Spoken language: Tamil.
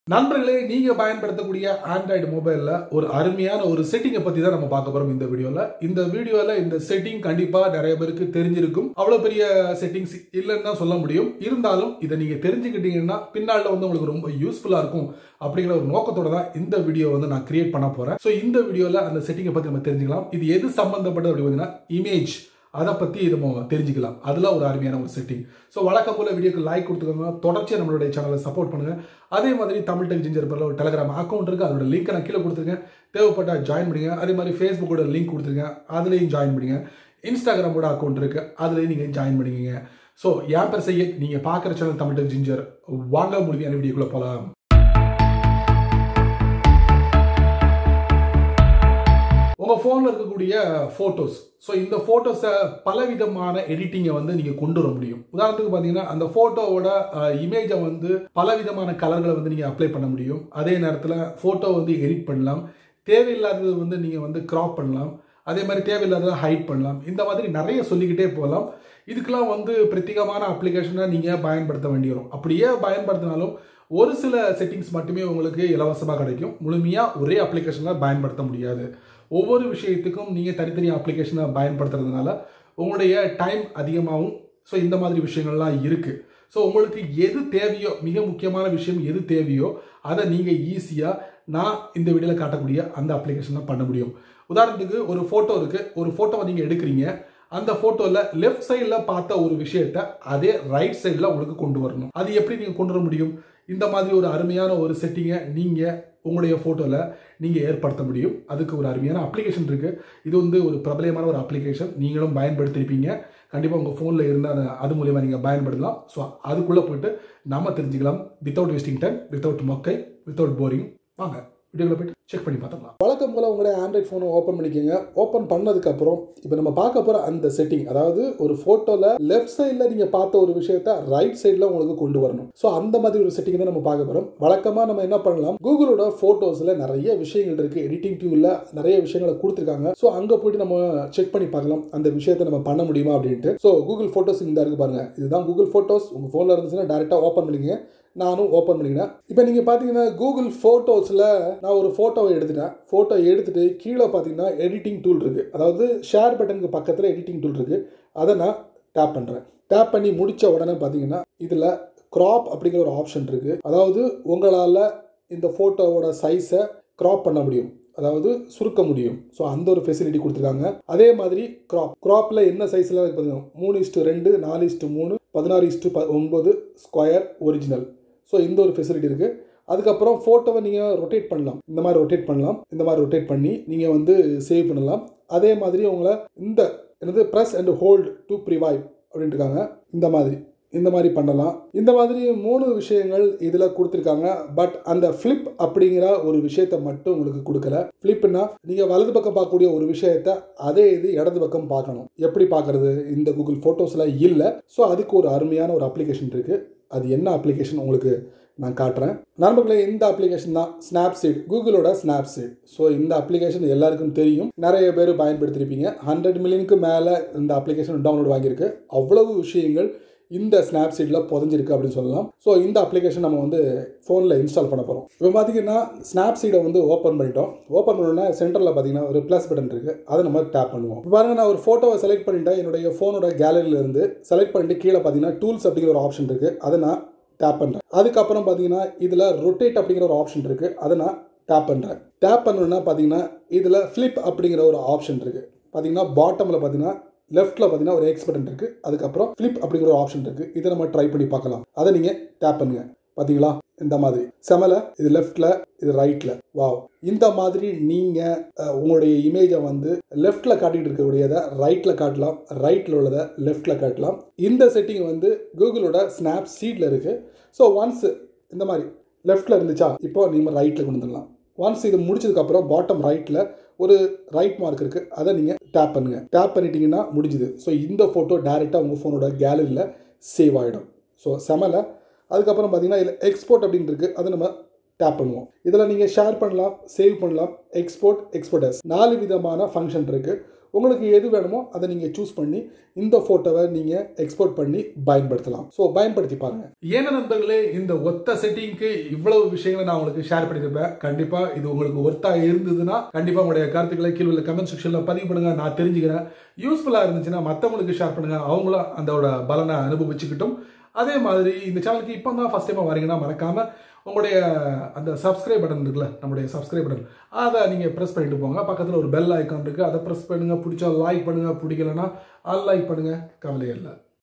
நண்பர்களே நீங்க பயன்படுத்தக்கூடிய ஆண்ட்ராய்டு மொபைல்ல ஒரு அருமையான ஒரு செட்டிங்கை பத்தி தான் நம்ம பார்க்க போறோம் இந்த வீடியோல இந்த வீடியோல இந்த செட்டிங் கண்டிப்பா நிறைய பேருக்கு தெரிஞ்சிருக்கும் அவ்வளவு பெரிய செட்டிங்ஸ் இல்லைன்னு தான் சொல்ல முடியும் இருந்தாலும் இதை நீங்க தெரிஞ்சுக்கிட்டீங்கன்னா பின்னால வந்து உங்களுக்கு ரொம்ப யூஸ்ஃபுல்லா இருக்கும் அப்படிங்கிற ஒரு நோக்கத்தோட தான் இந்த வீடியோ வந்து நான் கிரியேட் பண்ண போறேன் ஸோ இந்த வீடியோல அந்த செட்டிங்கை பத்தி நம்ம தெரிஞ்சுக்கலாம் இது எது சம்பந்தப்பட்டது அப்படி பார்த்தீங்கன்னா இமேஜ் அதை பற்றி நம்ம தெரிஞ்சுக்கலாம் அதில் ஒரு அருமையான ஒரு செட்டிங் ஸோ வழக்கம் போல வீடியோக்கு லைக் கொடுத்துக்கோங்க தொடர்ச்சியாக நம்மளுடைய சேனலை சப்போர்ட் பண்ணுங்க அதே மாதிரி தமிழ் டெக் ஜிஞ்சர் பேரில் ஒரு டெலிகிராம் அக்கௌண்ட் இருக்குது அதோட லிங்க் நான் கீழே கொடுத்துருக்கேன் தேவைப்பட்டால் ஜாயின் பண்ணுங்க அதே மாதிரி ஃபேஸ்புக்கோட லிங்க் கொடுத்துருக்கேன் அதுலேயும் ஜாயின் பண்ணுங்க இன்ஸ்டாகிராமோட அக்கௌண்ட் இருக்குது அதுலேயும் நீங்கள் ஜாயின் பண்ணிக்கங்க ஸோ என் பேர் செய்ய நீங்கள் பார்க்குற சேனல் தமிழ் டெக் ஜிஞ்சர் வாங்க முடியான வீடியோக்குள்ளே போகலாம் உங்கள் ஃபோனில் இருக்கக்கூடிய ஃபோட்டோஸ் ஸோ இந்த ஃபோட்டோஸை பலவிதமான எடிட்டிங்கை வந்து நீங்கள் கொண்டு வர முடியும் உதாரணத்துக்கு பார்த்தீங்கன்னா அந்த ஃபோட்டோவோட இமேஜை வந்து பலவிதமான கலர்களை வந்து நீங்கள் அப்ளை பண்ண முடியும் அதே நேரத்தில் ஃபோட்டோ வந்து எடிட் பண்ணலாம் தேவையில்லாதது வந்து நீங்கள் வந்து க்ராப் பண்ணலாம் அதே மாதிரி தேவையில்லாததை ஹைட் பண்ணலாம் இந்த மாதிரி நிறைய சொல்லிக்கிட்டே போகலாம் இதுக்கெல்லாம் வந்து பிரத்யேகமான அப்ளிகேஷனை நீங்கள் பயன்படுத்த வேண்டி வரும் அப்படியே பயன்படுத்தினாலும் ஒரு சில செட்டிங்ஸ் மட்டுமே உங்களுக்கு இலவசமாக கிடைக்கும் முழுமையாக ஒரே அப்ளிகேஷனில் பயன்படுத்த முடியாது ஒவ்வொரு விஷயத்துக்கும் நீங்கள் தனித்தனி அப்ளிகேஷனை பயன்படுத்துறதுனால உங்களுடைய டைம் அதிகமாகும் ஸோ இந்த மாதிரி விஷயங்கள்லாம் இருக்குது ஸோ உங்களுக்கு எது தேவையோ மிக முக்கியமான விஷயம் எது தேவையோ அதை நீங்கள் ஈஸியாக நான் இந்த வீடியோவில் காட்டக்கூடிய அந்த அப்ளிகேஷனில் பண்ண முடியும் உதாரணத்துக்கு ஒரு ஃபோட்டோ இருக்குது ஒரு ஃபோட்டோவை நீங்கள் எடுக்கிறீங்க அந்த ஃபோட்டோவில் லெஃப்ட் சைடில் பார்த்த ஒரு விஷயத்த அதே ரைட் சைடில் உங்களுக்கு கொண்டு வரணும் அது எப்படி நீங்கள் கொண்டு வர முடியும் இந்த மாதிரி ஒரு அருமையான ஒரு செட்டிங்கை நீங்கள் உங்களுடைய ஃபோட்டோவில் நீங்கள் ஏற்படுத்த முடியும் அதுக்கு ஒரு அருமையான அப்ளிகேஷன் இருக்குது இது வந்து ஒரு பிரபலமான ஒரு அப்ளிகேஷன் நீங்களும் பயன்படுத்தியிருப்பீங்க கண்டிப்பாக உங்கள் ஃபோனில் இருந்தால் அது மூலியமாக நீங்கள் பயன்படுத்தலாம் ஸோ அதுக்குள்ளே போயிட்டு நம்ம தெரிஞ்சுக்கலாம் வித்தவுட் வேஸ்டிங் டைம் வித்தவுட் மொக்கை வித்தவுட் போரிங் வாங்க வீடியோவில் போயிட்டு செக் பண்ணி பார்த்துக்கலாம் வழக்கம் போல் உங்களுடைய ஆண்ட்ராய்ட் ஃபோனை ஓப்பன் பண்ணிக்கோங்க ஓப்பன் பண்ணதுக்கப்புறம் இப்போ நம்ம பார்க்க போகிற அந்த செட்டிங் அதாவது ஒரு ஃபோட்டோவில் லெஃப்ட் சைடில் நீங்கள் பார்த்த ஒரு விஷயத்த ரைட் சைடில் உங்களுக்கு கொண்டு வரணும் ஸோ அந்த மாதிரி ஒரு செட்டிங் தான் நம்ம பார்க்க போகிறோம் வழக்கமாக நம்ம என்ன பண்ணலாம் கூகுளோட ஃபோட்டோஸில் நிறைய விஷயங்கள் இருக்குது எடிட்டிங் டியூவில் நிறைய விஷயங்களை கொடுத்துருக்காங்க ஸோ அங்கே போயிட்டு நம்ம செக் பண்ணி பார்க்கலாம் அந்த விஷயத்தை நம்ம பண்ண முடியுமா அப்படின்ட்டு ஸோ கூகுள் ஃபோட்டோஸ் இந்த இருக்கு பாருங்க இதுதான் கூகுள் ஃபோட்டோஸ் உங்கள் ஃபோனில் இருந்துச்சுன்னா டேரெக்டாக ஓப்பன் பண்ணிக்கங்க நானும் ஓப்பன் பண்ணிக்கிறேன் இப்போ நீங்கள் பார்த்தீங்கன்னா கூகுள் ஃபோட்டோஸில் நான் ஒரு ஃபோட்டோவை எடுத்துட்டேன் ஃபோட்டோ எடுத்துகிட்டு கீழே பார்த்தீங்கன்னா எடிட்டிங் டூல் இருக்குது அதாவது ஷேர் பட்டனுக்கு பக்கத்தில் எடிட்டிங் டூல் இருக்குது அதை நான் டேப் பண்ணுறேன் டேப் பண்ணி முடித்த உடனே பார்த்தீங்கன்னா இதில் க்ராப் அப்படிங்கிற ஒரு ஆப்ஷன் இருக்குது அதாவது உங்களால் இந்த ஃபோட்டோவோட சைஸை க்ராப் பண்ண முடியும் அதாவது சுருக்க முடியும் ஸோ அந்த ஒரு ஃபெசிலிட்டி கொடுத்துருக்காங்க அதே மாதிரி க்ராப் க்ராப்பில் என்ன சைஸ்லாம் இருக்கு பார்த்தீங்கன்னா மூணு இஸ்ட்டு ரெண்டு நாலு இஸ்ட்டு மூணு பதினாறு இஸ்ட்டு ப ஒன்பது ஸ்கொயர் ஒரிஜினல் ஸோ இந்த ஒரு ஃபெசிலிட்டி இருக்குது அதுக்கப்புறம் ஃபோட்டோவை நீங்கள் ரொட்டேட் பண்ணலாம் இந்த மாதிரி ரொட்டேட் பண்ணலாம் இந்த மாதிரி ரொட்டேட் பண்ணி நீங்கள் வந்து சேவ் பண்ணலாம் அதே மாதிரி உங்களை இந்த என்னது press and hold to preview அப்படின்ட்டு இருக்காங்க இந்த மாதிரி இந்த மாதிரி பண்ணலாம் இந்த மாதிரி மூணு விஷயங்கள் இதில் கொடுத்துருக்காங்க பட் அந்த ஃப்ளிப் அப்படிங்கிற ஒரு விஷயத்த மட்டும் உங்களுக்கு கொடுக்கல ஃப்ளிப்னா நீங்கள் வலது பக்கம் பார்க்கக்கூடிய ஒரு விஷயத்த அதே இது இடது பக்கம் பார்க்கணும் எப்படி பார்க்கறது இந்த கூகுள் ஃபோட்டோஸில் இல்லை ஸோ அதுக்கு ஒரு அருமையான ஒரு அப்ளிகேஷன் இருக்குது அது என்ன அப்ளிகேஷன் உங்களுக்கு நான் காட்டுறேன் நண்பர்களே இந்த அப்ளிகேஷன் தான் ஸ்னாப்சீட் கூகுளோட ஸ்னாப்சீட் ஸோ இந்த அப்ளிகேஷன் எல்லாருக்கும் தெரியும் நிறைய பேர் பயன்படுத்தியிருப்பீங்க ஹண்ட்ரட் மில்லியனுக்கு மேலே இந்த அப்ளிகேஷன் டவுன்லோட் வாங்கியிருக்கு அவ்வளவு விஷயங்கள் இந்த ஸ்னாப்சீட்டில் புதஞ்சிருக்கு அப்படின்னு சொல்லலாம் ஸோ இந்த அப்ளிகேஷன் நம்ம வந்து ஃபோனில் இன்ஸ்டால் பண்ண போகிறோம் இப்போ பார்த்தீங்கன்னா ஸ்னாப்சீடை வந்து ஓப்பன் பண்ணிட்டோம் ஓப்பன் பண்ணோன்னா சென்டரில் பார்த்தீங்கன்னா ஒரு ப்ளஸ் பட்டன் இருக்குது அதை நம்ம டேப் பண்ணுவோம் இப்போ பாருங்கள் நான் ஒரு ஃபோட்டோவை செலக்ட் பண்ணிட்டேன் என்னுடைய ஃபோனோட கேலரியிலேருந்து செலக்ட் பண்ணிட்டு கீழே பார்த்தீங்கன்னா டூல்ஸ் அப்படிங்கிற ஒரு ஆப்ஷன் இருக்குது அதை நான் டேப் பண்ணுறேன் அதுக்கப்புறம் பார்த்தீங்கன்னா இதில் ரொட்டேட் அப்படிங்கிற ஒரு ஆப்ஷன் இருக்குது அதை நான் டேப் பண்ணுறேன் டேப் பண்ணணுன்னா பார்த்தீங்கன்னா இதில் ஃப்ளிப் அப்படிங்கிற ஒரு ஆப்ஷன் இருக்குது பார்த்தீங்கன்னா பாட்டமில் பார்த்தீங்கன்னா லெஃப்ட்டில் பார்த்தீங்கன்னா ஒரு எக்ஸ் பட்டன் இருக்குது அதுக்கப்புறம் ஃப்ளிப் அப்படிங்கிற ஒரு ஆப்ஷன் இருக்குது இதை நம்ம ட்ரை பண்ணி பார்க்கலாம் அதை நீங்கள் டேப் பண்ணுங்கள் பார்த்தீங்களா இந்த மாதிரி செமல இது லெஃப்டில் இது ரைட்டில் வாவ் இந்த மாதிரி நீங்கள் உங்களுடைய இமேஜை வந்து லெஃப்டில் காட்டிகிட்டு இருக்கக்கூடியதை ரைட்டில் காட்டலாம் ரைட்டில் உள்ளதை லெஃப்டில் காட்டலாம் இந்த செட்டிங் வந்து கூகுளோட ஸ்னாப் சீட்டில் இருக்குது ஸோ ஒன்ஸ் இந்த மாதிரி லெஃப்டில் இருந்துச்சா இப்போ நீங்கள் ரைட்டில் கொண்டு வந்துடலாம் ஒன்ஸ் இது முடிச்சதுக்கப்புறம் பாட்டம் ரைட்டில் ஒரு ரைட் மார்க் இருக்குது அதை நீங்கள் டேப் பண்ணுங்கள் டேப் பண்ணிட்டீங்கன்னா முடிஞ்சுது ஸோ இந்த ஃபோட்டோ டேரெக்டாக உங்கள் ஃபோனோட கேலரியில் சேவ் ஆகிடும் ஸோ செமலை அதுக்கப்புறம் பார்த்தீங்கன்னா இதில் எக்ஸ்போர்ட் அப்படின்னு இருக்குது அதை நம்ம டேப் பண்ணுவோம் இதில் நீங்கள் ஷேர் பண்ணலாம் சேவ் பண்ணலாம் எக்ஸ்போர்ட் எக்ஸ்போர்டர்ஸ் நாலு விதமான ஃபங்க்ஷன் இருக்குது உங்களுக்கு எது வேணுமோ அதை நீங்கள் சூஸ் பண்ணி இந்த ஃபோட்டோவை நீங்கள் எக்ஸ்போர்ட் பண்ணி பயன்படுத்தலாம் ஸோ பயன்படுத்தி பாருங்க ஏன்னா நண்பர்களே இந்த ஒத்த செட்டிங்க்கு இவ்வளவு விஷயங்களை நான் உங்களுக்கு ஷேர் பண்ணியிருப்பேன் கண்டிப்பாக இது உங்களுக்கு ஒர்த்தா இருந்ததுன்னா கண்டிப்பாக உங்களுடைய கருத்துக்களை கீழே உள்ள கமெண்ட் செக்ஷனில் பதிவு பண்ணுங்க நான் தெரிஞ்சுக்கிறேன் யூஸ்ஃபுல்லாக இருந்துச்சுன்னா மற்றவங்களுக்கு ஷேர் பண்ணுங்க அவங்களும் அதோட பலனை அனுபவிச்சுக்கிட்டும் அதே மாதிரி இந்த சேனலுக்கு இப்போ தான் ஃபஸ்ட் டைமாக வரீங்கன்னா மறக்காம உங்களுடைய அந்த சப்ஸ்கிரைப் பட்டன் இருக்குல்ல நம்முடைய சப்ஸ்கிரைப் பட்டன் அதை நீங்கள் ப்ரெஸ் பண்ணிட்டு போங்க பக்கத்தில் ஒரு பெல் ஐக்கான் இருக்குது அதை ப்ரெஸ் பண்ணுங்கள் பிடிச்சா லைக் பண்ணுங்கள் பிடிக்கலன்னா அன்லைக் பண்ணுங்கள் கவலை இல்லை